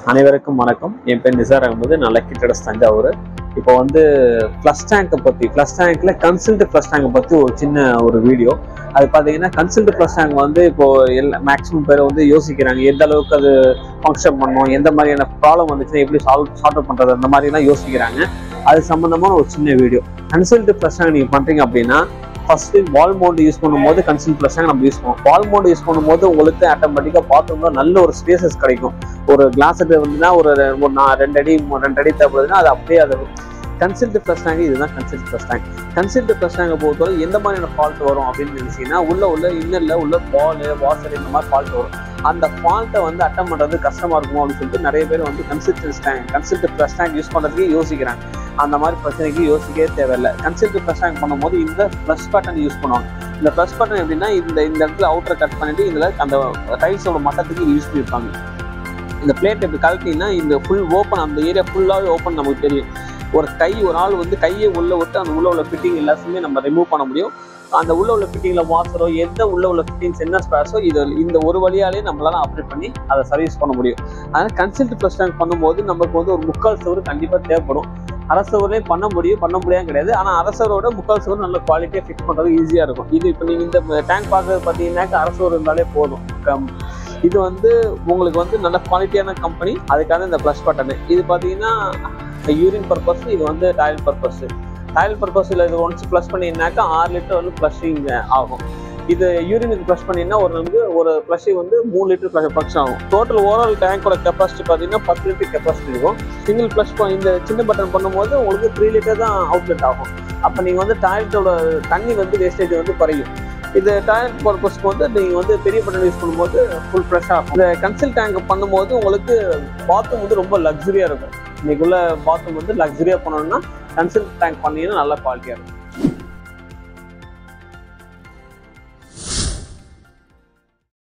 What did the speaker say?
அனைவருக்கும் வணக்கம் என் பேர் நிசார் அகமது நான் லக்கி ட்ரேடர்ஸ் தஞ்சாவூர் இப்போ வந்து ஃப்ளஷ் டேங்கை பற்றி ஃப்ளஷ் டேங்க்ல கன்சல்ட் ஃப்ளஷ் டேங்கை பற்றி ஒரு சின்ன ஒரு வீடியோ அது பார்த்தீங்கன்னா கன்சல்ட் ஃப்ளஷ் டேங்க் வந்து இப்போ எல்லா மேக்ஸிமம் பேர் வந்து யோசிக்கிறாங்க எந்த அளவுக்கு அது ஃபங்க்ஷன் பண்ணும் எந்த மாதிரியான ப்ராப்ளம் வந்துச்சுன்னா எப்படி சால்வ் சார்ட் அவுட் பண்ணுறது அந்த மாதிரிலாம் யோசிக்கிறாங்க அது சம்மந்தமான ஒரு சின்ன வீடியோ கன்சல்ட் ஃப்ளஷ் டேங்க் நீங்கள் பண்ணுறீங்க அப்படின்னா ஃபர்ஸ்ட் வால் மவுண்ட் யூஸ் பண்ணும்போது கன்சல்ட் ப்ளஸ் நம்ம யூஸ் பண்ணுவோம் வால் மவுண்ட் யூஸ் பண்ணும்போது உங்களுக்கு ஆட்டோமேட்டிக்காக பாத்ரூம்ல நல்ல ஒரு ஸ்பேசஸ் கிடைக்கும் ஒரு கிளாஸ் வந்துன்னா ஒரு ரெ- ஒரு நான் ரெண்டு அடி மூ- ரெண்டு அடி தேவைப்படுதுன்னா அது அப்படியே அது கன்சல்ட் ப்ளஸ் டேங்க் இதுதான் concealed plus tank concealed plus டேங்கை பொறுத்தவரை எந்த மாதிரியான ஃபால்ட் வரும் அப்படின்னு நினைச்சீங்கன்னா உள்ள உள்ள இன்னர்ல உள்ள பால் வாஷர் இந்த மாதிரி ஃபால்ட் வரும் அந்த ஃபால்ட்டை வந்து அட்டம் பண்ணுறது கஷ்டமா இருக்கும் அப்படின்னு சொல்லிட்டு நிறைய பேர் வந்து concealed tank concealed plus tank use பண்ணுறதுக்கு யோசிக்கிறாங்க அந்த மாதிரி பிரச்சனைக்கு யோசிக்கவே தேவையில்லை கன்சல்ட் ப்ளஸ் டேங்க் பண்ணும்போது இந்த ப்ளஸ் பட்டன் யூஸ் பண்ணுவாங்க இந்த ப்ளஸ் பட்டன் எப்படின்னா இந்த இந்த இடத்துல அவுட்டரை கட் பண்ணிட்டு இதில் அந்த டைல்ஸோட மட்டத்துக்கு யூஸ் பண்ணியிருப்பாங்க இந்த பிளேட் இப்படி கழட்டினா இந்த ஃபுல் ஓப்பன் அந்த ஏரியா ஃபுல்லாகவே ஓப்பன் நமக்கு தெரியும் ஒரு கை ஒரு ஆள் வந்து கையை உள்ள விட்டு அந்த உள்ள உள்ள ஃபிட்டிங் எல்லாத்தையுமே நம்ம ரிமூவ் பண்ண முடியும் அந்த உள்ள உள்ள ஃபிட்டிங்ல வாசரோ எந்த உள்ள உள்ள ஃபிட்டிங்ஸ் என்ன ஸ்பேஸோ இது இந்த ஒரு வழியாலே நம்மளால ஆப்ரேட் பண்ணி அதை சர்வீஸ் பண்ண முடியும் அதனால கன்சல்ட் ப்ளஸ் டேங்க் பண்ணும்போது நமக்கு வந்து ஒரு முக்கால் சவறு கண்டிப்பாக தேவைப்படும் அரசவரே பண்ண முடியும் பண்ண முடியாது கிடையாது ஆனால் அரசரோட முக்கால் சவறு நல்ல குவாலிட்டியாக ஃபிக்ஸ் பண்ணுறது ஈஸியாக இருக்கும் இது இப்போ நீங்கள் இந்த டேங்க் பார்க்கறது பார்த்தீங்கன்னாக்கா அரசவர் இருந்தாலே போதும் கம்- இது வந்து உங்களுக்கு வந்து நல்ல குவாலிட்டியான கம்பெனி அதுக்காக இந்த ப்ளஸ் பட்டனு இது பார்த்தீங்கன்னா யூரின் பர்பஸ் இது வந்து டாய்லெட் பர்பஸ் டாய்லெட் பர்பஸில் இது ஒன்ஸ் ப்ளஸ் பண்ணினாக்கா ஆறு லிட்டர் வந்து ப்ளஷிங் ஆகும் இது யூரினுக்கு ப்ளஷ் பண்ணினா ஒரு வந்து ஒரு ப்ளஷிங் வந்து மூணு லிட்டர் ப்ளஷ் ப்ளஷ் ஆகும் டோட்டல் ஓவரால் டேங்கோட கெப்பாசிட்டி பார்த்தீங்கன்னா பத்து லிட்டர் கெப்பாசிட்டி இருக்கும் சிங்கிள் ப்ளஷ் இந்த சின்ன பட்டன் பண்ணும்போது உங்களுக்கு த்ரீ லிட்டர் தான் அவுட்லெட் ஆகும் அப்போ நீங்கள் வந்து டாய்லெட்டோட தண்ணி வந்து வேஸ்டேஜ் வந்து குறையும் இது டாய்லெட் பர்பஸ்க்கு வந்து நீங்கள் வந்து பெரிய பட்டன் யூஸ் பண்ணும்போது ஃபுல் ஃப்ரெஷ்ஷாக இருக்கும் இந்த கன்சல் டேங்க் பண்ணும்போது உங்களுக்கு பாத்ரூம் வந்து ரொம்ப லக்ஸரியாக இருக்கும் இன்னைக்குள்ள பாத்ரூம் வந்து லக்ஸரியாக பண்ணணும்னா கன்சல் டேங்க் பண்ணீங்கன்னா நல்ல குவாலிட்டியாக இருக்கும்